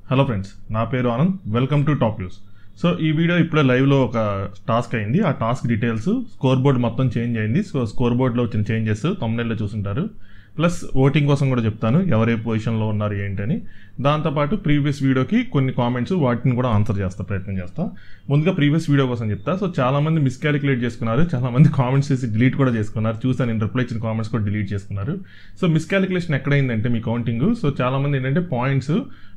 hello friends నా పేరు Anand welcome to top news so ఈ వీడియో ఇప్పుడే లైవ్లో ఒక టాస్క్ అయింది ఆ టాస్క్ డీటెయిల్స్ స్కోర్ బోర్డ్ మొత్తం చేంజ్ అయింది సో స్కోర్ బోర్డ్లో వచ్చిన చేంజెస్ తమ్ముళ్ళలో చూసుంటారు ప్లస్ ఓటింగ్ కోసం కూడా చెప్తాను ఎవరే పొజిషన్లో ఉన్నారు ఏంటని దాంతోపాటు ప్రీవియస్ వీడియోకి కొన్ని కామెంట్స్ వాటిని కూడా ఆన్సర్ చేస్తా ప్రయత్నం చేస్తా ముందుగా ప్రీవియస్ వీడియో కోసం చెప్తా సో చాలా మంది మిస్కాలిక్యులేట్ చేసుకున్నారు చాలా మంది కామెంట్స్ చేసి డిలీట్ కూడా చేసుకున్నారు చూసాను నేను రిప్లై ఇచ్చిన కామెంట్స్ కూడా డిలీట్ చేసుకున్నారు సో మిస్కాలిక్యులేషన్ ఎక్కడైందంటే మీ కౌంటింగ్ సో చాలా మంది ఏంటంటే పాయింట్స్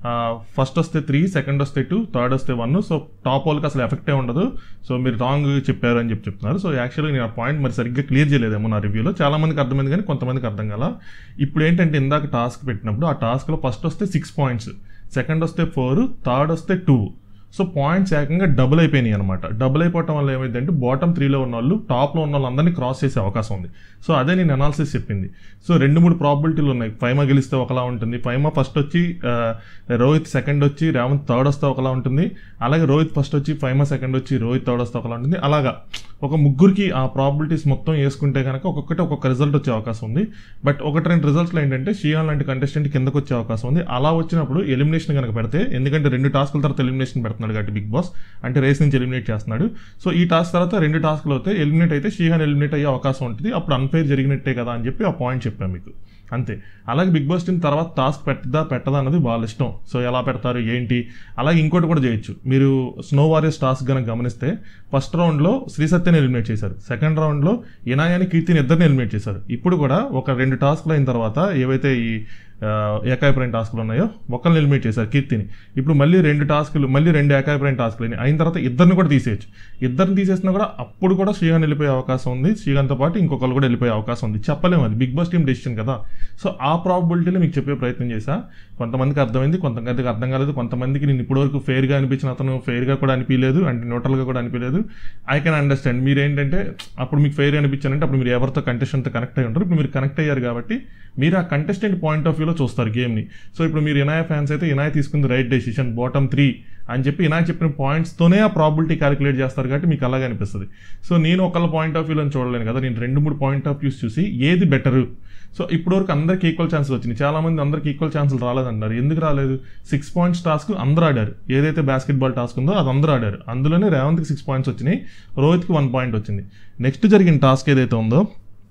ఫస్ట్ వస్తే త్రీ సెకండ్ వస్తే టూ థర్డ్ వస్తే వన్ సో టాప్ వాళ్ళకి అసలు ఎఫెక్టే ఉండదు సో మీరు రాంగ్ చెప్పారు అని చెప్పి చెప్తున్నారు సో యాక్చువల్గా నేను ఆ పాయింట్ మరి సరిగ్గా క్లియర్ చేయలేదేమో నా రివ్యూలో చాలా మందికి అర్థమైంది కానీ కొంతమందికి అర్థం కాల ఇప్పుడు ఏంటంటే ఇందాక టాస్క్ పెట్టినప్పుడు ఆ టాస్క్లో ఫస్ట్ వస్తే సిక్స్ పాయింట్స్ సెకండ్ వస్తే ఫోర్ థర్డ్ వస్తే టూ సో పాయింట్స్ ఏకంగా డబుల్ అయిపోయినాయి అనమాట డబుల్ అయిపోవటం వల్ల ఏమైందంటే బాటమ్ త్రీలో ఉన్న వాళ్ళు టాప్లో ఉన్న వాళ్ళందరినీ క్రాస్ చేసే అవకాశం ఉంది సో అదే నేను అనాలిసిస్ చెప్పింది సో రెండు మూడు ప్రాబిలిటీలు ఉన్నాయి ఫైమా గెలిస్తే ఒకలా ఉంటుంది ఫైమా ఫస్ట్ వచ్చి ఆ, రోహిత్ సెకండ్ వచ్చి రేవంత్ థర్డ్ వస్తే ఒకలా ఉంటుంది అలాగే రోహిత్ ఫస్ట్ వచ్చి ఫైమా సెకండ్ వచ్చి రోహిత్ థర్డ్ వస్తే ఒకలా ఉంటుంది అలాగా ఒక ముగ్గురికి ఆ ప్రాబిలిటీస్ మొత్తం వేసుకుంటే కనుక ఒక్కొక్కటి ఒక్కొక్క రిజల్ట్ వచ్చే అవకాశం ఉంది బట్ ఒకటి రెండు రిజల్ట్స్లో ఏంటంటే షియాన్ లాంటి కంటెస్టెంట్ కిందకు వచ్చే అవకాశం ఉంది అలా వచ్చినప్పుడు ఎలిమినేషన్ కనుక పెడితే ఎందుకంటే రెండు టాస్కుల తర్వాత ఎలిమినేషన్ పెడుతున్నాడు కాబట్టి బిగ్ బాస్ అంటే రేస్ నుంచి ఎలిమినేట్ చేస్తున్నాడు సో ఈ టాస్క్ తర్వాత రెండు టాస్క్లు అయితే ఎలిమినేట్ అయితే షీహాన్ ఎలిమినేట్ అయ్యే అవకాశం ఉంటుంది అప్పుడు అన్ఫైర్ జరిగినట్టే కదా అని చెప్పి ఆ పాయింట్ చెప్పాను మీకు అంతే అలాగే బిగ్ బాస్ టీం తర్వాత టాస్క్ పెట్టదా పెట్టదా అన్నది వాళ్ళ ఇష్టం సో ఎలా పెడతారు ఏంటి అలాగే ఇంకోటి కూడా చేయొచ్చు మీరు స్నో వారియర్స్ టాస్క్ కనుక గమనిస్తే ఫస్ట్ రౌండ్లో శ్రీ సత్యని ఎలిమినేట్ చేశారు సెకండ్ రౌండ్లో ఇనాయాని కీర్తిని ఇద్దరిని ఎలిమినేట్ చేశారు ఇప్పుడు కూడా ఒక రెండు టాస్క్లు అయిన తర్వాత ఏవైతే ఈ ఆ, ఏకాభిప్రాయం టాస్క్లు ఉన్నాయో ఒకరిని ఎలిమినేట్ చేశారు కీర్తిని ఇప్పుడు మళ్ళీ రెండు టాస్కులు మళ్ళీ రెండు ఏకాభిప్రాయం టాస్క్లు అయినాయి అయిన తర్వాత ఇద్దరిని కూడా తీసేయచ్చు ఇద్దరిని తీసేసినా కూడా అప్పుడు కూడా శ్రీహాన్ వెళ్ళిపోయే అవకాశం ఉంది శ్రీహాన్తో పాటు ఇంకొకరు కూడా వెళ్ళిపోయే అవకాశం ఉంది చెప్పలేము అది బిగ్ బాస్ టీం డెసిషన్ కదా సో ఆ ప్రాబిలిటీలో మీకు చెప్పే ప్రయత్నం చేశా కొంతమందికి అర్థమైంది కొంతమందికి అర్థం కాలేదు కొంతమందికి నేను ఇప్పటివరకు ఫెయిర్గా అనిపించిన అతను ఫెయిర్గా కూడా అనిపించలేదు అంటే న్యూట్రల్గా కూడా అనిపించలేదు ఐ కెన్ అండర్స్టాండ్ మీరు ఏంటంటే అప్పుడు మీకు ఫెయిర్ అనిపించారంటే అప్పుడు మీరు ఎవరితో కంటెస్టెంట్తో కనెక్ట్ అయ్యి ఉంటారు ఇప్పుడు మీరు కనెక్ట్ అయ్యారు కాబట్టి మీరు ఆ కంటెస్టెంట్ పాయింట్ ఆఫ్ వ్యూలో చూస్తారు గేమ్ని సో ఇప్పుడు మీరు ఇనాయ ఫ్యాన్స్ అయితే ఇనాయ తీసుకుంది రైట్ డెసిషన్ బాటమ్ త్రీ అని చెప్పి ఇనాయ చెప్పిన పాయింట్స్తోనే ఆ ప్రాబిలిటీ క్యాలిక్యులేట్ చేస్తారు కాబట్టి మీకు అలాగే అనిపిస్తుంది సో నేను ఒకళ్ళ పాయింట్ ఆఫ్ వ్యూలో చూడలేను కదా నేను రెండు మూడు పాయింట్ ఆఫ్ వ్యూస్ చూసి ఏది బెటరు సో ఇప్పటివరకు అందరికి ఈక్వల్ ఛాన్సెస్ వచ్చినాయి చాలా మంది అందరికి ఈక్వల్ ఛాన్సులు రాలేదంటారు ఎందుకు రాలేదు సిక్స్ పాయింట్స్ టాస్క్ అందరూ ఆడారు ఏదైతే బాస్కెట్బాల్ టాస్క్ ఉందో అది అందరూ ఆడారు అందులోనే రేవంత్కి సిక్స్ పాయింట్స్ వచ్చినాయి రోహిత్కి వన్ పాయింట్ వచ్చింది నెక్స్ట్ జరిగిన టాస్క్ ఏదైతే ఉందో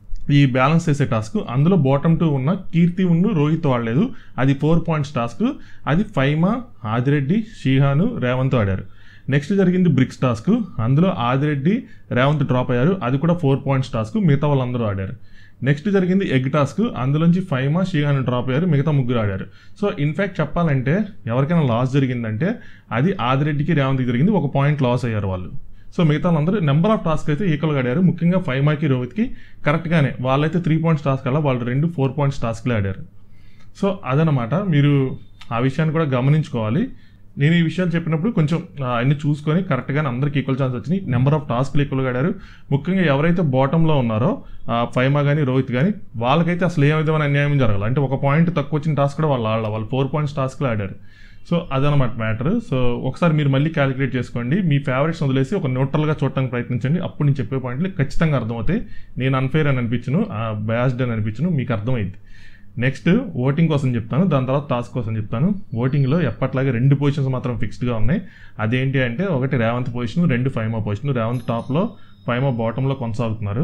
ఈ బ్యాలెన్స్ చేసే టాస్క్ అందులో బాటమ్ టూ ఉన్న కీర్తి ఉన్ను రోహిత్ వాడలేదు అది ఫోర్ పాయింట్స్ టాస్క్ అది ఫైమా ఆదిరెడ్డి షీహాను రేవంత్ ఆడారు నెక్స్ట్ జరిగింది బ్రిక్స్ టాస్క్ అందులో ఆదిరెడ్డి రేవంత్ డ్రాప్ అయ్యారు అది కూడా ఫోర్ పాయింట్స్ టాస్క్ మిగతా వాళ్ళందరూ ఆడారు నెక్స్ట్ జరిగింది ఎగ్ టాస్క్ అందులోంచి ఫైమా షీహాన్ డ్రాప్ అయ్యారు మిగతా ముగ్గురు ఆడారు సో ఇన్ఫాక్ట్ చెప్పాలంటే ఎవరికైనా లాస్ జరిగిందంటే అది ఆదిరెడ్డికి రేవంత్కి జరిగింది ఒక పాయింట్ లాస్ అయ్యారు వాళ్ళు సో మిగతా వాళ్ళందరూ నెంబర్ ఆఫ్ టాస్క్ అయితే ఈక్వల్గా ఆడారు ముఖ్యంగా ఫైమాకి రోహిత్కి కరెక్ట్గానే వాళ్ళైతే త్రీ పాయింట్స్ టాస్క్ అలా వాళ్ళు రెండు ఫోర్ పాయింట్స్ టాస్క్లే ఆడారు సో అదనమాట మీరు ఆ విషయాన్ని కూడా గమనించుకోవాలి నేను ఈ విషయాలు చెప్పినప్పుడు కొంచెం ఆ, అన్ని చూసుకొని కరెక్ట్గానే అందరికి ఈక్వల్ ఛాన్స్ వచ్చినాయి నెంబర్ ఆఫ్ టాస్క్లు ఈక్వల్గా ఆడారు ముఖ్యంగా ఎవరైతే బాటంలో ఉన్నారో ఆ, ఫైమా కానీ రోహిత్ కానీ వాళ్ళకైతే అసలు ఏ విధమైన అన్యాయం జరగాలి అంటే ఒక పాయింట్ తక్కువ వచ్చిన టాస్క్ కూడా వాళ్ళు ఆడాలి వాళ్ళు ఫోర్ పాయింట్స్ టాస్క్లు ఆడారు సో అదనమాట మ్యాటర్ సో ఒకసారి మీరు మళ్ళీ క్యాలిక్యులేట్ చేసుకోండి మీ ఫేవరెట్స్ వదిలేసి ఒక న్యూట్రల్గా చూడటానికి ప్రయత్నించండి అప్పుడు నేను చెప్పే పాయింట్లు ఖచ్చితంగా అర్థమవుతాయి నేను అన్ఫేర్ అని అనిపించను బయాస్డ్ అని అనిపించను మీకు అర్థమైంది నెక్స్ట్ ఓటింగ్ కోసం చెప్తాను దాని తర్వాత టాస్క్ కోసం చెప్తాను ఓటింగ్లో ఎప్పట్లాగే రెండు పొజిషన్స్ మాత్రం ఫిక్స్డ్గా ఉన్నాయి అదేంటి అంటే ఒకటి రేవంత్ పొజిషన్ రెండు ఫైమా పొజిషన్ రేవంత్ టాప్లో ఫైమా బాటంలో కొనసాగుతున్నారు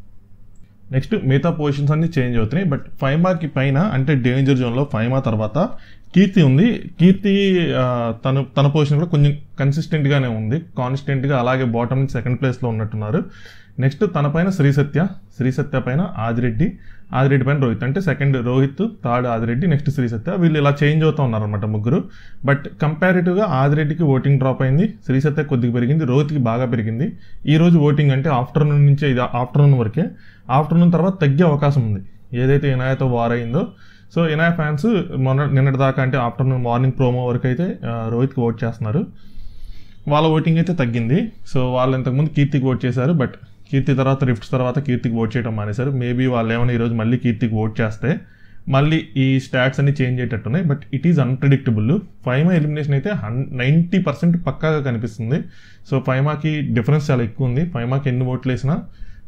నెక్స్ట్ మిగతా పొజిషన్స్ అన్ని చేంజ్ అవుతున్నాయి బట్ ఫైమాకి పైన అంటే డేంజర్ జోన్లో ఫైమా తర్వాత కీర్తి ఉంది కీర్తి ఆ, తను తన పొజిషన్ కూడా కొంచెం కన్సిస్టెంట్గానే ఉంది కాన్స్టెంట్గా అలాగే బాటమ్ నుంచి సెకండ్ ప్లేస్లో ఉన్నట్టున్నారు నెక్స్ట్ తన పైన శ్రీ సత్య శ్రీ సత్య పైన ఆదిరెడ్డి ఆదిరెడ్డి పైన రోహిత్ అంటే second Rohit third Adireddy next Sri Satya వీళ్ళు ఇలా చేంజ్ అవుతూ ఉన్నారనమాట ముగ్గురు బట్ కంపారిటివ్గా ఆదిరెడ్డికి ఓటింగ్ డ్రాప్ అయింది శ్రీ సత్య కొద్దిగా పెరిగింది రోహిత్కి బాగా పెరిగింది ఈ రోజు ఓటింగ్ అంటే ఆఫ్టర్నూన్ నుంచే ఇది ఆఫ్టర్నూన్ వరకే ఆఫ్టర్నూన్ తర్వాత తగ్గే అవకాశం ఉంది ఏదైతే ఇనాయతో వార్ అయిందో సో ఇనాయ ఫ్యాన్స్ మొన్న నిన్నటి దాకా అంటే ఆఫ్టర్నూన్ మార్నింగ్ ప్రోమో వరకు అయితే ఆ, రోహిత్కి ఓట్ చేస్తున్నారు వాళ్ళ ఓటింగ్ అయితే తగ్గింది సో వాళ్ళు ఇంతకుముందు కీర్తికి ఓట్ చేశారు బట్ కీర్తి తర్వాత రిఫ్ట్స్ తర్వాత కీర్తికి ఓట్ చేయడం మానేశారు మేబీ వాళ్ళు ఏమైనా ఈరోజు మళ్ళీ కీర్తికి ఓట్ చేస్తే మళ్ళీ ఈ స్టాట్స్ అన్ని చేంజ్ అయ్యేటట్టున్నాయి but it is unpredictable Faima elimination అయితే హన్ నైంటీ పర్సెంట్ పక్కాగా కనిపిస్తుంది సో ఫైమాకి డిఫరెన్స్ చాలా ఎక్కువ ఉంది ఫైమాకి ఎన్ని ఓట్లు వేసినా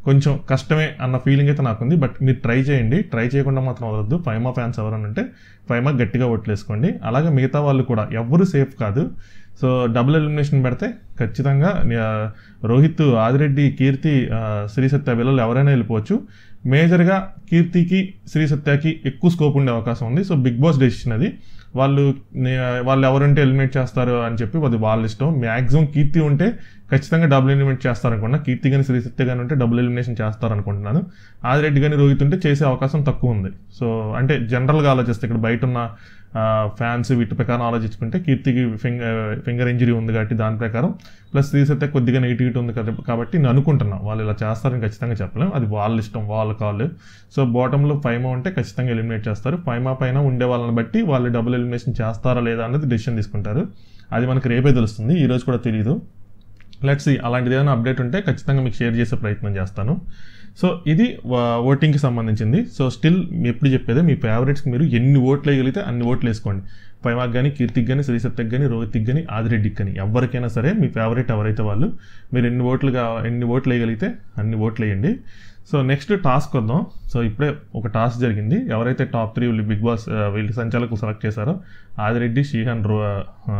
కొంచెం కష్టమే అన్న ఫీలింగ్ అయితే నాకుంది బట్ మీరు ట్రై చేయండి ట్రై చేయకుండా మాత్రం వదలద్దు ఫైమా ఫ్యాన్స్ ఎవరైనా ఉంటే ఫైమా గట్టిగా ఓట్లేసుకోండి అలాగే మిగతా వాళ్ళు కూడా ఎవ్వరు సేఫ్ కాదు సో డబుల్ ఎలిమినేషన్ పెడితే ఖచ్చితంగా ఆ, రోహిత్ ఆదిరెడ్డి కీర్తి ఆ, శ్రీ సత్య వీళ్ళు ఎవరైనా వెళ్ళిపోవచ్చు మేజర్గా కీర్తికి శ్రీ సత్యకి ఎక్కువ స్కోప్ ఉండే అవకాశం ఉంది సో బిగ్ బాస్ డెసిషన్ అది వాళ్ళు నే- వాళ్ళు ఎవరుంటే ఎలిమినేట్ చేస్తారు అని చెప్పి అది వాళ్ళ ఇష్టం మ్యాక్సిమం కీర్తి ఉంటే ఖచ్చితంగా డబుల్ ఎలిమినేట్ చేస్తారనుకున్నా కీర్తి కానీ శ్రీ సత్య కానీ ఉంటే డబుల్ ఎలిమినేషన్ చేస్తారనుకుంటున్నాను ఆదిరెడ్డి కానీ రోహిత్ ఉంటే చేసే అవకాశం తక్కువ ఉంది సో అంటే జనరల్గా ఆలోచిస్తే ఇక్కడ బయట ఉన్న ఫ్యాన్స్ వీటి ప్రకారం ఆలోచించుకుంటే కీర్తికి ఫింగర్ ఫింగర్ ఇంజరీ ఉంది కాబట్టి దాని ప్రకారం ప్లస్ శ్రీ సత్య కొద్దిగా నెగిటివిటీ ఉంది కదా కాబట్టి నేను అనుకుంటున్నా వాళ్ళు ఇలా చేస్తారని ఖచ్చితంగా చెప్పలేం అది వాళ్ళ ఇష్టం వాళ్ళ కాల్ సో బాటంలో ఫైమా ఉంటే ఖచ్చితంగా ఎలిమినేట్ చేస్తారు ఫైమా పైన ఉండే వాళ్ళని బట్టి వాళ్ళు డబుల్ ఎలిమినేషన్ చేస్తారా లేదా అనేది డెసిషన్ తీసుకుంటారు అది మనకి రేపే తెలుస్తుంది ఈ రోజు కూడా తెలియదు లెట్స్ అలాంటిది ఏదైనా అప్డేట్ ఉంటే ఖచ్చితంగా మీకు షేర్ చేసే ప్రయత్నం చేస్తాను సో ఇది ఓటింగ్కి సంబంధించింది సో స్టిల్ ఎప్పుడు చెప్పేదే మీ ఫేవరెట్స్కి మీరు ఎన్ని ఓట్లు వేయగలిగితే అన్ని ఓట్లు వేసుకోండి పైమాకి కానీ కీర్తికి కానీ శ్రీసత్యకి కానీ రోహిత్కి కానీ ఆదిరెడ్డికి కానీ ఎవరికైనా సరే మీ ఫేవరెట్ ఎవరైతే వాళ్ళు మీరు ఎన్ని ఓట్లుగా ఎన్ని ఓట్లు వేయగలిగితే అన్ని ఓట్లు వేయండి సో నెక్స్ట్ టాస్క్ వద్దాం సో ఇప్పుడే ఒక టాస్క్ జరిగింది ఎవరైతే టాప్ త్రీ వీళ్ళు బిగ్ బాస్ ఆ, వీళ్ళు సంచాలకు సెలెక్ట్ చేశారో ఆదిరెడ్డి శ్రీహాన్ రో ఆ,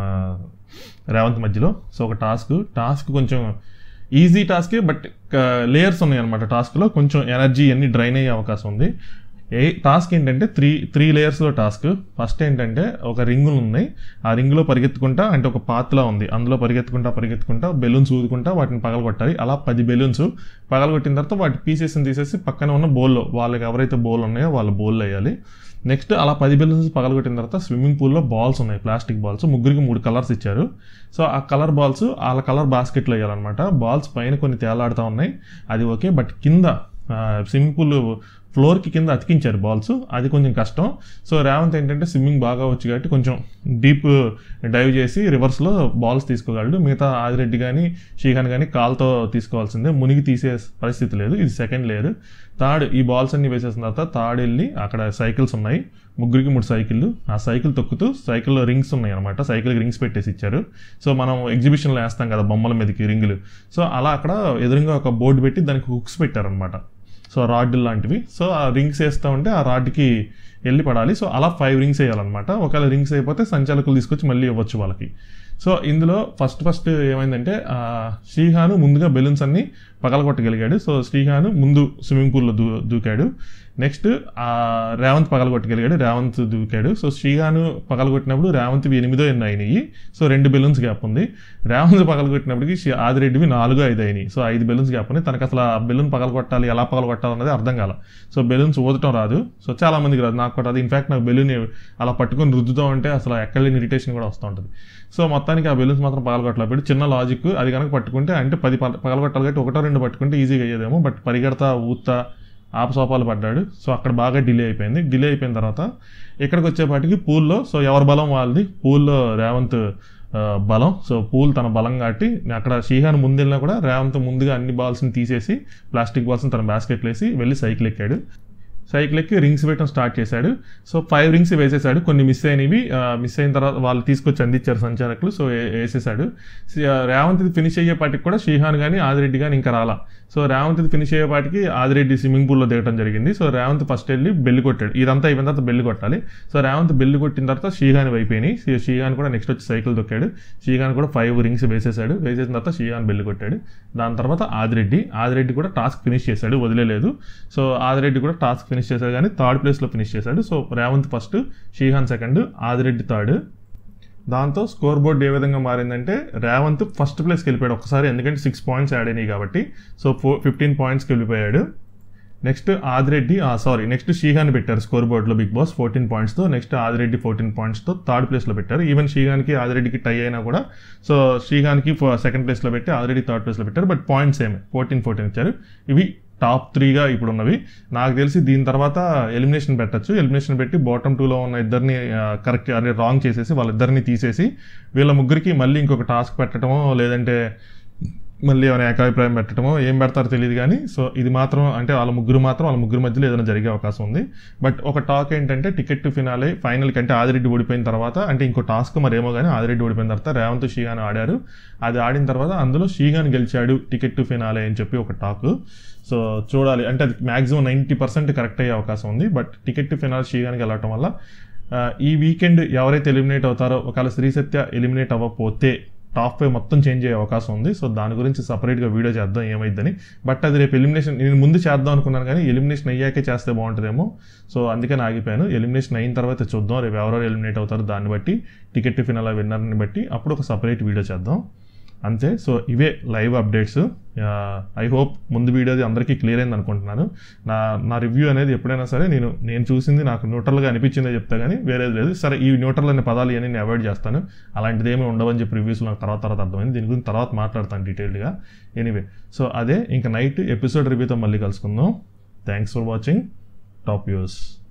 రేవంత్ మధ్యలో సో ఒక టాస్క్ టాస్క్ కొంచెం ఈజీ టాస్కే బట్ లేయర్స్ ఉన్నాయి అనమాట టాస్క్లో కొంచెం ఎనర్జీ అన్ని డ్రైన్ అయ్యే అవకాశం ఉంది ఏ టాస్క్ ఏంటంటే త్రీ త్రీ లేయర్స్లో టాస్క్ ఫస్ట్ ఏంటంటే ఒక రింగులు ఉన్నాయి ఆ రింగులో పరిగెత్తుకుంటా అంటే ఒక పాత్లా ఉంది అందులో పరిగెత్తుకుంటా పరిగెత్తుకుంటా బెలూన్స్ ఊదుకుంటా వాటిని పగలగొట్టాలి అలా పది బెలూన్స్ పగలగొట్టిన తర్వాత వాటి పీసెస్ని తీసేసి పక్కన ఉన్న బౌల్లో వాళ్ళకి ఎవరైతే బౌల్ ఉన్నాయో వాళ్ళ బౌల్లో వేయాలి నెక్స్ట్ అలా పది బెలూన్స్ పగలగొట్టిన తర్వాత స్విమ్మింగ్ పూల్లో బాల్స్ ఉన్నాయి ప్లాస్టిక్ బాల్స్ ముగ్గురికి మూడు కలర్స్ ఇచ్చారు సో ఆ కలర్ బాల్స్ వాళ్ళ కలర్ బాస్కెట్లో వేయాలన్నమాట బాల్స్ పైన కొన్ని తేలాడుతూ ఉన్నాయి అది ఓకే బట్ కింద స్విమ్మింగ్ పూల్ ఫ్లోర్కి కింద అతికించారు బాల్స్ అది కొంచెం కష్టం సో రేవంత్ ఏంటంటే స్విమ్మింగ్ బాగా వచ్చు కాబట్టి కొంచెం డీప్ డైవ్ చేసి రివర్స్లో బాల్స్ తీసుకోగలడు మిగతా ఆదిరెడ్డి కానీ శ్రీకాంత్ కానీ కాల్తో తీసుకోవాల్సిందే మునిగి తీసే పరిస్థితి లేదు ఇది సెకండ్ లేయర్ థర్డ్ ఈ బాల్స్ అన్ని వేసేసిన తర్వాత థర్డ్ వెళ్ళి అక్కడ సైకిల్స్ ఉన్నాయి ముగ్గురికి మూడు సైకిళ్ళు ఆ సైకిల్ తొక్కుతూ సైకిల్లో రింగ్స్ ఉన్నాయి అనమాట సైకిల్కి రింగ్స్ పెట్టేసి ఇచ్చారు సో మనం ఎగ్జిబిషన్లో వేస్తాం కదా బొమ్మల మీదకి రింగులు సో అలా అక్కడ ఎదురుగా ఒక బోర్డు పెట్టి దానికి హుక్స్ పెట్టారనమాట సో రాడ్ లాంటివి సో ఆ రింగ్స్ వేస్తూ ఉంటే ఆ రాడ్కి వెళ్ళి పడాలి సో అలా ఫైవ్ రింగ్స్ వేయాలన్నమాట ఒకవేళ రింగ్స్ అయిపోతే సంచాలకులు తీసుకొచ్చి మళ్ళీ ఇవ్వచ్చు వాళ్ళకి సో ఇందులో ఫస్ట్ ఫస్ట్ ఏమైందంటే ఆ, శ్రీహాను ముందుగా బెలూన్స్ అన్ని పగలగొట్టగలిగాడు సో శ్రీహాను ముందు స్విమ్మింగ్ పూల్లో దూ దూకాడు నెక్స్ట్ ఆ రేవంత్ పగలగొట్టగలిగాడు రేవంత్ దూకాడు సో శ్రీహాను పగలగొట్టినప్పుడు రేవంత్వి ఎనిమిదో ఎన్నో అయినాయి సో రెండు బెలూన్స్ గ్యాప్ ఉంది రేవంత్ పగలగొట్టినప్పటికి శ్రీ- ఆదిరెడ్డివి నాలుగు ఐదు అయినాయి సో ఐదు బెలూన్స్ గ్యాప్ ఉంది తనకు అసలు ఆ బెలూన్ పగలగొట్టాలి ఎలా పగలగొట్టాలి అనేది అర్థం కాల సో బెలూన్స్ ఊదటం రాదు సో చాలా మందికి రాదు నాకు కూడా రాదు ఇన్ఫాక్ట్ నాకు బెలూన్ అలా పట్టుకొని రుద్దుతూ ఉంటే అసలు ఎక్కడ లేని ఇరిటేషన్ కూడా వస్తూ ఉంటుంది సో మొత్తానికి ఆ బెలూన్స్ మాత్రం పగలగొట్టలేదు పెట్టి చిన్న లాజిక్ అది కనుక పట్టుకుంటే అంటే పది పగ- పగలగొట్టాలి కాబట్టి ఒకటో రెండు పట్టుకుంటే ఈజీగా అయ్యేదేమో బట్ పరిగెడతా ఊతా ఆపసోపాలు పడ్డాడు సో అక్కడ బాగా డిలే అయిపోయింది డిలే అయిపోయిన తర్వాత ఇక్కడికి వచ్చేపాటికి పూల్లో సో ఎవరి బలం వాళ్ళది పూల్లో రేవంత్ ఆ, బలం సో పూల్ తన బలం కాబట్టి అక్కడ శ్రీహాన్ ముందెళ్ళినా కూడా రేవంత్ ముందుగా అన్ని బాల్స్ని తీసేసి ప్లాస్టిక్ బాల్స్ని తన బాస్కెట్లో వేసి వెళ్ళి సైకిల్ ఎక్కాడు సైకిల్ ఎక్కి రింగ్స్ వేయడం స్టార్ట్ చేశాడు సో ఫైవ్ రింగ్స్ వేసేసాడు కొన్ని మిస్ అయినవి మిస్ అయిన తర్వాత వాళ్ళు తీసుకొచ్చి అందించారు సంచాలకులు సో వే- వేసేసాడు సి- ఆ, రేవంత్ ఫినిష్ అయ్యేపాటికి కూడా శ్రీహాన్ కానీ ఆదిరెడ్డి కానీ ఇంకా రాలా సో రేవంత్ ఫినిష్ అయ్యేపాటికి ఆదిరెడ్డి స్విమ్మింగ్ పూల్లో దిగడం జరిగింది సో రేవంత్ ఫస్ట్ వెళ్ళి బెల్లి కొట్టాడు ఇదంతా అయిపోయిన తర్వాత బెల్లి కొట్టాలి సో రేవంత్ బెల్లి కొట్టిన తర్వాత శ్రీహాన్ అయిపోయినాయి శ్రీ- శ్రీహాన్ కూడా నెక్స్ట్ వచ్చి సైకిల్ తొక్కాడు శ్రీహాన్ కూడా ఫైవ్ రింగ్స్ వేసేసాడు వేసేసిన తర్వాత శ్రీహాన్ బెల్లి కొట్టాడు దాని తర్వాత ఆదిరెడ్డి ఆదిరెడ్డి కూడా టాస్క్ ఫినిష్ చేశాడు వదిలేదు సో ఆదిరెడ్డి కూడా టాస్క్ ఫినిష్ చేశాడు కానీ థర్డ్ ప్లేస్లో ఫినిష్ చేశాడు so Revanth first Srihan second Adireddy third దాంతో స్కోర్ బోర్డ్ ఏ విధంగా మారిందంటే రేవంత్ ఫస్ట్ ప్లేస్కి వెళ్ళిపోయాడు ఒకసారి ఎందుకంటే సిక్స్ పాయింట్స్ యాడ్ అయినాయి కాబట్టి సో ఫోర్ ఫిఫ్టీన్ పాయింట్స్కి వెళ్ళిపోయాడు next Adireddy sorry next Srihan పెట్టారు స్కోర్ బోర్డ్లో బిగ్ బాస్ ఫోర్టీన్ పాయింట్స్తో నెక్స్ట్ ఆదిరెడ్డి ఫోర్టీన్ పాయింట్స్తో థర్డ్ ప్లేస్లో పెట్టారు ఈవెన్ షీహాన్కి ఆదిరెడ్డికి టై అయినా కూడా సో షీహాన్కి సెకండ్ ప్లేస్లో పెట్టి ఆదిరెడ్డి థర్డ్ ప్లేస్లో పెట్టారు బట్ పాయింట్స్ ఏమే ఫోర్టీన్ ఫోర్టీన్ ఇచ్చారు ఇవి టాప్ త్రీగా ఇప్పుడు ఉన్నవి నాకు తెలిసి దీని తర్వాత ఎలిమినేషన్ పెట్టచ్చు ఎలిమినేషన్ పెట్టి బాటమ్ టూలో ఉన్న ఇద్దరిని కరెక్ట్ అదే రాంగ్ చేసేసి వాళ్ళిద్దరిని తీసేసి వీళ్ళ ముగ్గురికి మళ్ళీ ఇంకొక టాస్క్ పెట్టడమో లేదంటే మళ్ళీ ఏమైనా ఏకాభిప్రాయం పెట్టడమో ఏం పెడతారో తెలియదు కానీ సో ఇది మాత్రం అంటే వాళ్ళ ముగ్గురు మాత్రం వాళ్ళ ముగ్గురు మధ్యలో ఏదైనా జరిగే అవకాశం ఉంది బట్ ఒక టాక్ ఏంటంటే టికెట్ టు ఫినాలే ఫైనల్ కంటే ఆదిరెడ్డి ఓడిపోయిన తర్వాత అంటే ఇంకో టాస్క్ మరేమో కానీ ఆదిరెడ్డి ఓడిపోయిన తర్వాత రేవంత్ షీగాన్ ఆడారు అది ఆడిన తర్వాత అందులో షీగాన్ గెలిచాడు టికెట్ టు ఫినాలే అని చెప్పి ఒక టాక్ సో చూడాలి అంటే అది మాక్సిమం నైంటీ పర్సెంట్ కరెక్ట్ అయ్యే అవకాశం ఉంది బట్ టికెట్ టు ఫినాల్ షీగాన్కి వెళ్ళటం వల్ల ఆ, ఈ వీకెండ్ ఎవరైతే ఎలిమినేట్ అవుతారో ఒకవేళ శ్రీ సత్య ఎలిమినేట్ అవ్వకపోతే టాప్ ఫైవ్ మొత్తం చేంజ్ అయ్యే అవకాశం ఉంది సో దాని గురించి సపరేట్గా వీడియో చేద్దాం ఏమైందని బట్ అది రేపు ఎలిమినేషన్ నేను ముందు చేద్దాం అనుకున్నాను కానీ ఎలిమినేషన్ అయ్యాకే చేస్తే బాగుంటుందేమో సో అందుకని ఆగిపోయాను ఎలిమినేషన్ అయిన తర్వాత చూద్దాం రేపు ఎవరెవరు ఎలిమినేట్ అవుతారో దాన్ని బట్టి టికెట్ ఫినాల విన్నర్ని బట్టి అప్పుడు ఒక సపరేట్ వీడియో చేద్దాం అంతే సో ఇవే లైవ్ అప్డేట్స్ ఐ హోప్ ముందు వీడియోది అందరికీ క్లియర్ అయింది అనుకుంటున్నాను నా నా రివ్యూ అనేది ఎప్పుడైనా సరే నేను నేను చూసింది నాకు న్యూట్రల్గా అనిపించిందే చెప్తా కానీ వేరేది లేదు సరే ఈ న్యూట్రల్ అనే పదాలు ఇవన్నీ నేను అవాయిడ్ చేస్తాను అలాంటిది ఏమీ ఉండవని చెప్పి రివ్యూస్ నాకు తర్వాత తర్వాత అర్థమైంది దీని గురించి తర్వాత మాట్లాడతాను డీటెయిల్డ్గా ఎనీవే సో అదే ఇంకా నైట్ ఎపిసోడ్ రివ్యూతో మళ్ళీ కలుసుకుందాం thanks for watching top views